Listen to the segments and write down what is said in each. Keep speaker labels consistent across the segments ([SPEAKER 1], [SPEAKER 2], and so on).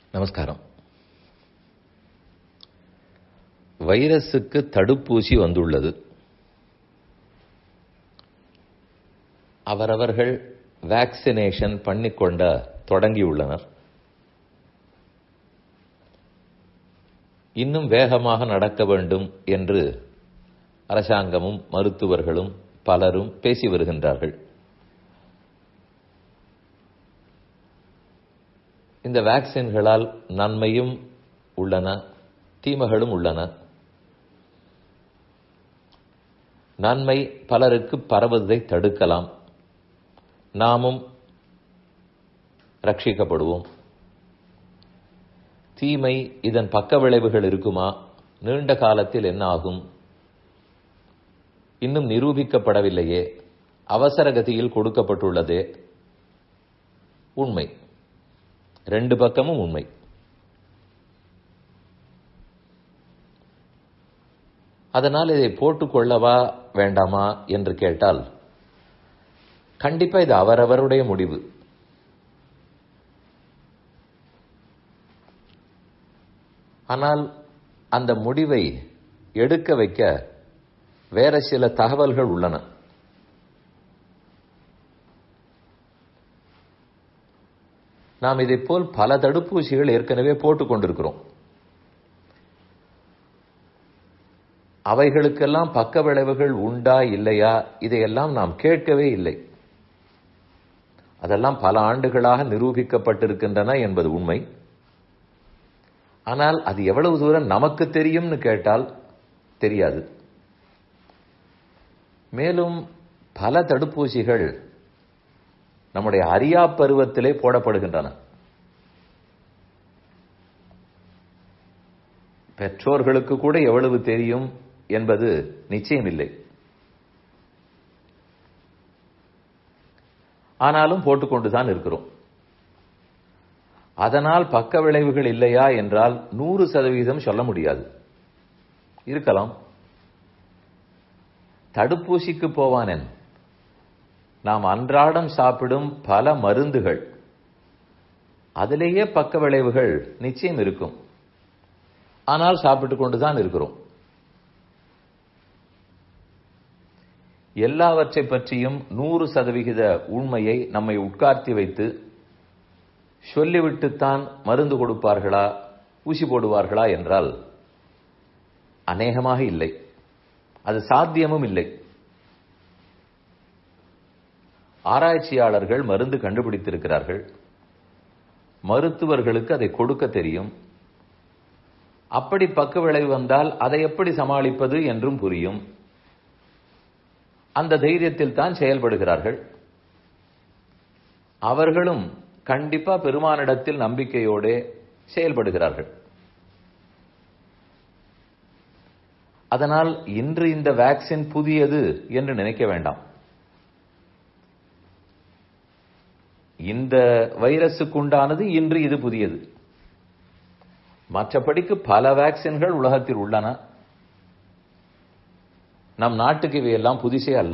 [SPEAKER 1] நமஸ்காரம் வைரஸுக்கு தடுப்பூசி வந்துள்ளது அவரவர்கள் வேக்சினேஷன் பண்ணிக்கொண்ட தொடங்கியுள்ளனர் இன்னும் வேகமாக நடக்க வேண்டும் என்று அரசாங்கமும் மருத்துவர்களும் பலரும் பேசி வருகின்றார்கள் இந்த வேக்சின்களால் நன்மையும் உள்ளன தீமைகளும் உள்ளன நன்மை பலருக்கு பரவுவதை தடுக்கலாம் நாமும் ரட்சிக்கப்படுவோம் தீமை இதன் பக்க விளைவுகள் இருக்குமா நீண்ட காலத்தில் என்ன ஆகும் இன்னும் நிரூபிக்கப்படவில்லையே அவசர கதியில் கொடுக்கப்பட்டுள்ளதே உண்மை ரெண்டு பக்கமும் உண்மை அதனால் இதை போட்டுக்கொள்ளவா வேண்டாமா என்று கேட்டால் கண்டிப்பா இது அவரவருடைய முடிவு ஆனால் அந்த முடிவை எடுக்க வைக்க வேற சில தகவல்கள் உள்ளன நாம் இதை போல் பல தடுப்பூசிகள் ஏற்கனவே போட்டுக் கொண்டிருக்கிறோம் அவைகளுக்கெல்லாம் பக்க விளைவுகள் உண்டா இல்லையா இதையெல்லாம் நாம் கேட்கவே இல்லை அதெல்லாம் பல ஆண்டுகளாக நிரூபிக்கப்பட்டிருக்கின்றன என்பது உண்மை ஆனால் அது எவ்வளவு தூரம் நமக்கு தெரியும்னு கேட்டால் தெரியாது மேலும் பல தடுப்பூசிகள் நம்முடைய அரியா பருவத்திலே போடப்படுகின்றன பெற்றோர்களுக்கு கூட எவ்வளவு தெரியும் என்பது நிச்சயமில்லை ஆனாலும் போட்டுக்கொண்டுதான் இருக்கிறோம் அதனால் பக்க விளைவுகள் இல்லையா என்றால் நூறு சதவீதம் சொல்ல முடியாது இருக்கலாம் தடுப்பூசிக்கு போவானேன் நாம் அன்றாடம் சாப்பிடும் பல மருந்துகள் அதிலேயே பக்க விளைவுகள் நிச்சயம் இருக்கும் ஆனால் சாப்பிட்டு கொண்டுதான் இருக்கிறோம் எல்லாவற்றை பற்றியும் நூறு சதவிகித உண்மையை நம்மை உட்கார்த்தி வைத்து சொல்லிவிட்டுத்தான் மருந்து கொடுப்பார்களா ஊசி போடுவார்களா என்றால் அநேகமாக இல்லை அது சாத்தியமும் இல்லை ஆராய்ச்சியாளர்கள் மருந்து கண்டுபிடித்திருக்கிறார்கள் மருத்துவர்களுக்கு அதை கொடுக்க தெரியும் அப்படி பக்க விளைவு வந்தால் அதை எப்படி சமாளிப்பது என்றும் புரியும் அந்த தைரியத்தில் தான் செயல்படுகிறார்கள் அவர்களும் கண்டிப்பா பெருமானிடத்தில் நம்பிக்கையோடு செயல்படுகிறார்கள் அதனால் இன்று இந்த வேக்சின் புதியது என்று நினைக்க வேண்டாம் இந்த வைரஸுக்கு உண்டானது இன்று இது புதியது மற்றபடிக்கு பல வேக்சின்கள் உலகத்தில் உள்ளன நம் நாட்டுக்கு இவையெல்லாம் புதிசே அல்ல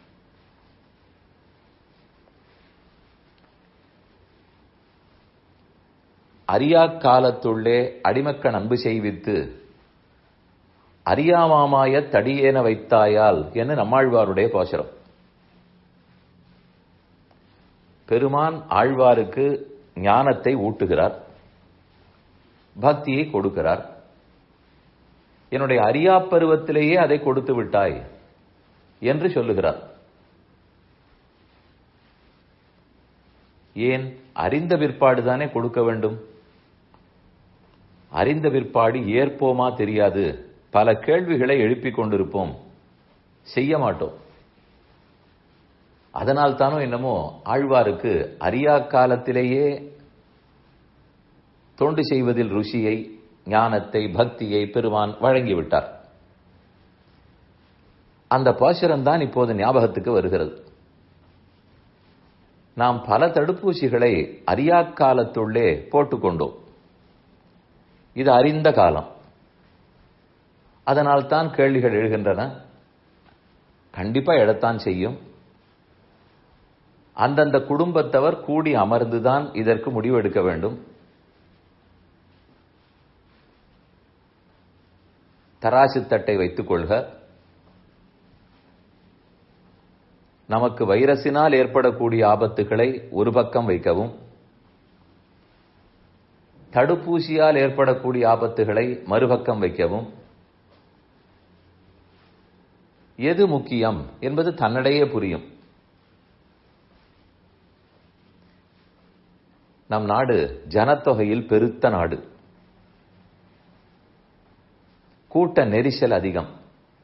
[SPEAKER 1] அரியா காலத்துள்ளே அடிமக்க அன்பு செய்வித்து அறியாமாமாய தடியேன வைத்தாயால் என்று நம்மாழ்வாருடைய கோஷரம் பெருமான் ஆழ்வாருக்கு ஞானத்தை ஊட்டுகிறார் பக்தியை கொடுக்கிறார் என்னுடைய அரியா பருவத்திலேயே அதை கொடுத்து விட்டாய் என்று சொல்லுகிறார் ஏன் அறிந்த பிற்பாடுதானே கொடுக்க வேண்டும் அறிந்த பிற்பாடு ஏற்போமா தெரியாது பல கேள்விகளை எழுப்பிக் கொண்டிருப்போம் செய்ய மாட்டோம் அதனால் தானோ என்னமோ ஆழ்வாருக்கு அரியா காலத்திலேயே தொண்டு செய்வதில் ருசியை ஞானத்தை பக்தியை பெருமான் வழங்கிவிட்டார் அந்த பாசுரம் தான் இப்போது ஞாபகத்துக்கு வருகிறது நாம் பல தடுப்பூசிகளை அரியா காலத்துள்ளே போட்டுக்கொண்டோம் இது அறிந்த காலம் அதனால் தான் கேள்விகள் எழுகின்றன கண்டிப்பா எழத்தான் செய்யும் அந்தந்த குடும்பத்தவர் கூடி அமர்ந்துதான் இதற்கு முடிவெடுக்க வேண்டும் தராசு தட்டை வைத்துக் கொள்க நமக்கு வைரஸினால் ஏற்படக்கூடிய ஆபத்துகளை ஒரு பக்கம் வைக்கவும் தடுப்பூசியால் ஏற்படக்கூடிய ஆபத்துகளை மறுபக்கம் வைக்கவும் எது முக்கியம் என்பது தன்னிடையே புரியும் நம் நாடு ஜனத்தொகையில் பெருத்த நாடு கூட்ட நெரிசல் அதிகம்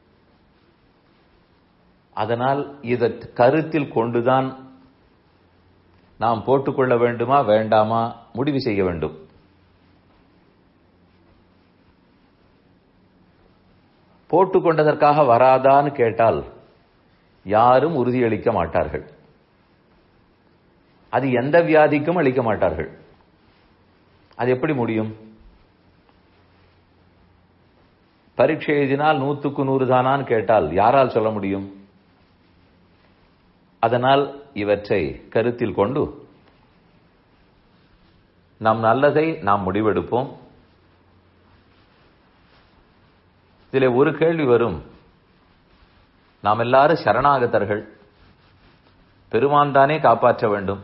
[SPEAKER 1] அதனால் இதை கருத்தில் கொண்டுதான் நாம் போட்டுக்கொள்ள வேண்டுமா வேண்டாமா முடிவு செய்ய வேண்டும் போட்டுக்கொண்டதற்காக வராதான்னு கேட்டால் யாரும் உறுதியளிக்க மாட்டார்கள் அது எந்த வியாதிக்கும் அளிக்க மாட்டார்கள் அது எப்படி முடியும் பரீட்சை எழுதினால் நூத்துக்கு நூறு தானான்னு கேட்டால் யாரால் சொல்ல முடியும் அதனால் இவற்றை கருத்தில் கொண்டு நம் நல்லதை நாம் முடிவெடுப்போம் இதில் ஒரு கேள்வி வரும் நாம் எல்லாரும் சரணாகதர்கள் பெருமான் தானே காப்பாற்ற வேண்டும்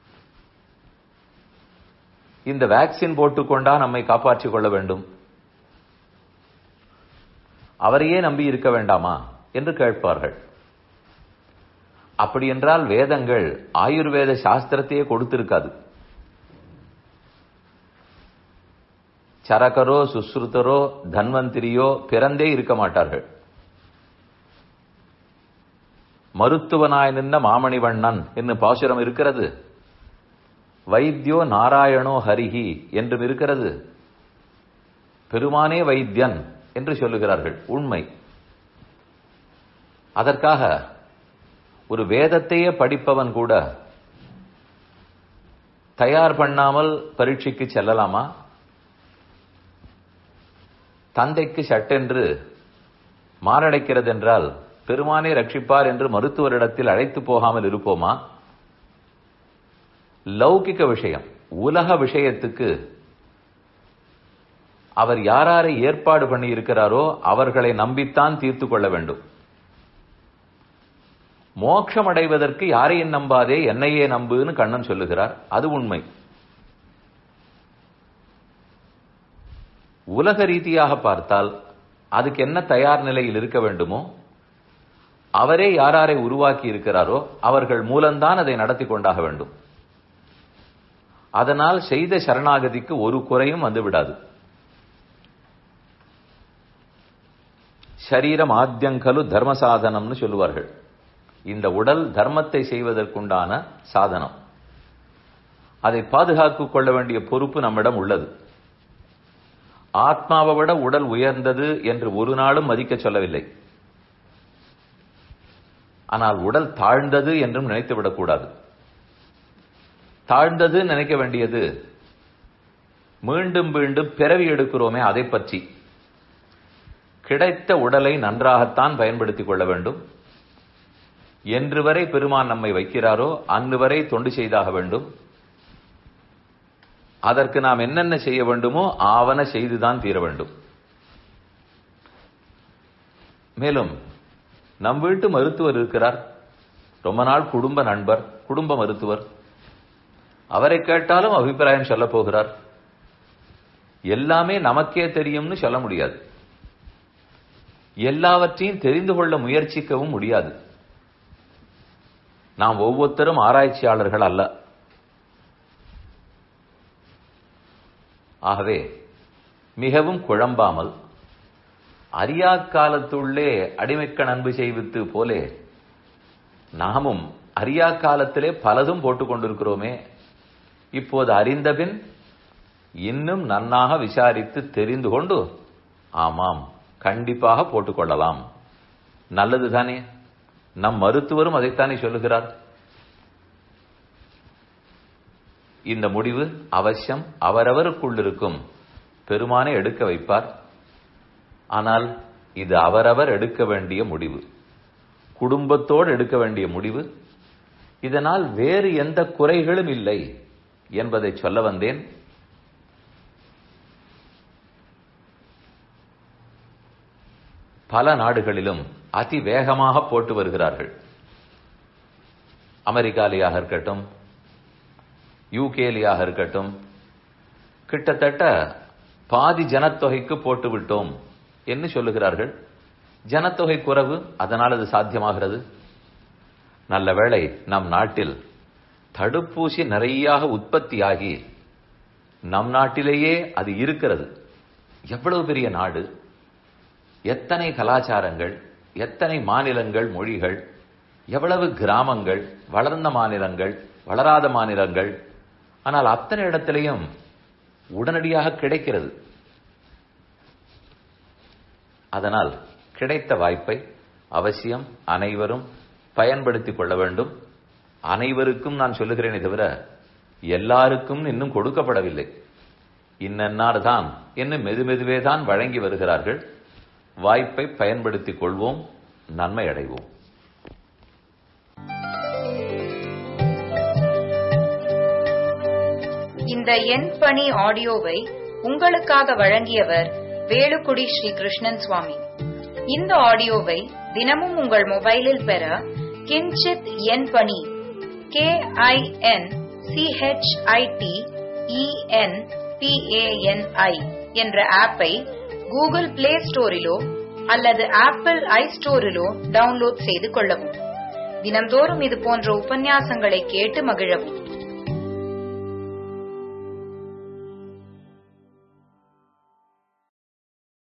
[SPEAKER 1] இந்த வேக்சின் போட்டுக்கொண்டா நம்மை காப்பாற்றிக் கொள்ள வேண்டும் அவரையே நம்பி இருக்க வேண்டாமா என்று கேட்பார்கள் அப்படி என்றால் வேதங்கள் ஆயுர்வேத சாஸ்திரத்தையே கொடுத்திருக்காது சரகரோ சுஸ்ருதரோ தன்வந்திரியோ பிறந்தே இருக்க மாட்டார்கள் மருத்துவனாய் நின்ற மாமணிவண்ணன் என்று பாசுரம் இருக்கிறது வைத்தியோ நாராயணோ ஹரிஹி என்றும் இருக்கிறது பெருமானே வைத்தியன் என்று சொல்லுகிறார்கள் உண்மை அதற்காக ஒரு வேதத்தையே படிப்பவன் கூட தயார் பண்ணாமல் பரீட்சைக்கு செல்லலாமா தந்தைக்கு சட்டென்று மாரடைக்கிறது என்றால் பெருமானே ரட்சிப்பார் என்று மருத்துவரிடத்தில் அழைத்து போகாமல் இருப்போமா லௌகிக விஷயம் உலக விஷயத்துக்கு அவர் யாராரை ஏற்பாடு பண்ணி இருக்கிறாரோ அவர்களை நம்பித்தான் தீர்த்து கொள்ள வேண்டும் மோட்சம் அடைவதற்கு யாரையும் நம்பாதே என்னையே நம்புன்னு கண்ணன் சொல்லுகிறார் அது உண்மை உலக ரீதியாக பார்த்தால் அதுக்கு என்ன தயார் நிலையில் இருக்க வேண்டுமோ அவரே யாராரை உருவாக்கி இருக்கிறாரோ அவர்கள் மூலம்தான் அதை நடத்தி கொண்டாக வேண்டும் அதனால் செய்த சரணாகதிக்கு ஒரு குறையும் வந்துவிடாது சரீரம் ஆத்தியங்கலு தர்ம சாதனம்னு சொல்லுவார்கள் இந்த உடல் தர்மத்தை செய்வதற்குண்டான சாதனம் அதை பாதுகாத்துக் கொள்ள வேண்டிய பொறுப்பு நம்மிடம் உள்ளது ஆத்மாவை விட உடல் உயர்ந்தது என்று ஒரு நாளும் மதிக்க சொல்லவில்லை ஆனால் உடல் தாழ்ந்தது என்றும் நினைத்து விடக்கூடாது தாழ்ந்தது நினைக்க வேண்டியது மீண்டும் மீண்டும் பிறவி எடுக்கிறோமே அதை பற்றி கிடைத்த உடலை நன்றாகத்தான் பயன்படுத்திக் கொள்ள வேண்டும் என்று வரை பெருமான் நம்மை வைக்கிறாரோ அன்று வரை தொண்டு செய்தாக வேண்டும் அதற்கு நாம் என்னென்ன செய்ய வேண்டுமோ ஆவன செய்துதான் தீர வேண்டும் மேலும் நம் வீட்டு மருத்துவர் இருக்கிறார் ரொம்ப நாள் குடும்ப நண்பர் குடும்ப மருத்துவர் அவரை கேட்டாலும் அபிப்பிராயம் சொல்ல போகிறார் எல்லாமே நமக்கே தெரியும்னு சொல்ல முடியாது எல்லாவற்றையும் தெரிந்து கொள்ள முயற்சிக்கவும் முடியாது நாம் ஒவ்வொருத்தரும் ஆராய்ச்சியாளர்கள் அல்ல ஆகவே மிகவும் குழம்பாமல் அறியா காலத்துள்ளே அடிமைக்க நண்பு செய்வித்து போலே நாமும் அறியா காலத்திலே பலதும் போட்டுக் கொண்டிருக்கிறோமே இப்போது அறிந்தபின் இன்னும் நன்னாக விசாரித்து தெரிந்து கொண்டு ஆமாம் கண்டிப்பாக போட்டுக்கொள்ளலாம் நல்லது தானே நம் மருத்துவரும் அதைத்தானே சொல்லுகிறார் இந்த முடிவு அவசியம் அவரவருக்குள் இருக்கும் பெருமானை எடுக்க வைப்பார் ஆனால் இது அவரவர் எடுக்க வேண்டிய முடிவு குடும்பத்தோடு எடுக்க வேண்டிய முடிவு இதனால் வேறு எந்த குறைகளும் இல்லை என்பதை சொல்ல வந்தேன் பல நாடுகளிலும் அதி வேகமாக போட்டு வருகிறார்கள் அமெரிக்காலியாக இருக்கட்டும் யூகேலியாக இருக்கட்டும் கிட்டத்தட்ட பாதி ஜனத்தொகைக்கு போட்டு விட்டோம் என்று சொல்லுகிறார்கள் ஜனத்தொகை குறைவு அதனால் அது சாத்தியமாகிறது நல்ல வேளை நம் நாட்டில் தடுப்பூசி நிறையாக உற்பத்தியாகி நம் நாட்டிலேயே அது இருக்கிறது எவ்வளவு பெரிய நாடு எத்தனை கலாச்சாரங்கள் எத்தனை மாநிலங்கள் மொழிகள் எவ்வளவு கிராமங்கள் வளர்ந்த மாநிலங்கள் வளராத மாநிலங்கள் ஆனால் அத்தனை இடத்திலையும் உடனடியாக கிடைக்கிறது அதனால் கிடைத்த வாய்ப்பை அவசியம் அனைவரும் பயன்படுத்திக் கொள்ள வேண்டும் அனைவருக்கும் நான் சொல்லுகிறேனே தவிர எல்லாருக்கும் இன்னும் கொடுக்கப்படவில்லை இன்னன்னார் தான் இன்னும் மெதுமெதுவே தான் வழங்கி வருகிறார்கள் வாய்ப்பை பயன்படுத்திக் கொள்வோம் நன்மை அடைவோம்
[SPEAKER 2] இந்த எண் பணி ஆடியோவை உங்களுக்காக வழங்கியவர் வேலுக்குடி ஸ்ரீ கிருஷ்ணன் சுவாமி இந்த ஆடியோவை தினமும் உங்கள் மொபைலில் பெற கிஞ்சித் எண் பணி கே ஐ என் சிஹெச்ஐடி இஎன் பிஏஎன்ஐ என்ற ஆப்பை கூகுள் பிளே ஸ்டோரிலோ அல்லது ஆப்பிள் ஐ ஸ்டோரிலோ டவுன்லோட் செய்து கொள்ளவும் தினம்தோறும் இது போன்ற உபன்யாசங்களை கேட்டு மகிழவும்